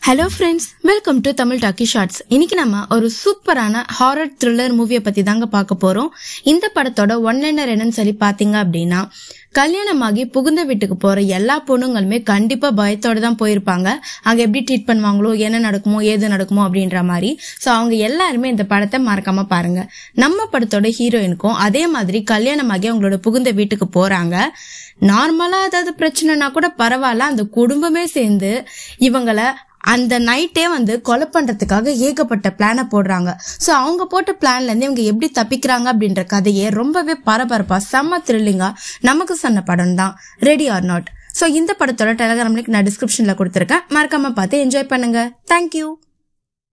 hello friends welcome to Tamil talkie shorts இன்னைக்கு நம்ம ஒரு சூப்பரான ஹாரர் த்ரில்லர் மூவியை பத்தி தாங்க பார்க்க போறோம் இந்த படத்தோட ஒன்லைனர் என்னன்னு சொல்லி பாத்தீங்க அப்படின்னா கல்யாணமாகி புகுந்த வீட்டுக்கு போற எல்லா பொண்ணுங்களுமே கண்டிப்பா பயத்தோட தான் போயிருப்பாங்க அங்க எப்படி ட்ரீட் பண்ணுவாங்களோ என்ன நடக்குமோ ஏது நடக்குமோ அப்படின்ற மாதிரி ஸோ அவங்க எல்லாருமே இந்த படத்தை மறக்காம பாருங்க நம்ம படத்தோட ஹீரோயினுக்கும் அதே மாதிரி கல்யாணமாகி அவங்களோட புகுந்த வீட்டுக்கு போறாங்க நார்மலா ஏதாவது பிரச்சனைனா கூட பரவாயில்ல அந்த குடும்பமே சேர்ந்து இவங்களை அந்த நைட்டே வந்து கொலை பண்றதுக்காக ஏகப்பட்ட பிளானை போடுறாங்க ஸோ அவங்க போட்ட பிளான்ல இருந்து இவங்க எப்படி தப்பிக்கிறாங்க அப்படின்ற கதையே ரொம்பவே பரபரப்பா செம்ம த்ரில்லிங்கா நமக்கு சொன்ன படம் தான் ரெடி ஆர் நாட் ஸோ இந்த படத்தோட டெலகிராம் லிங்க் நான் டிஸ்கிரிப்ஷன்ல கொடுத்துருக்கேன் மறக்காம பார்த்து என்ஜாய் பண்ணுங்க தேங்க்யூ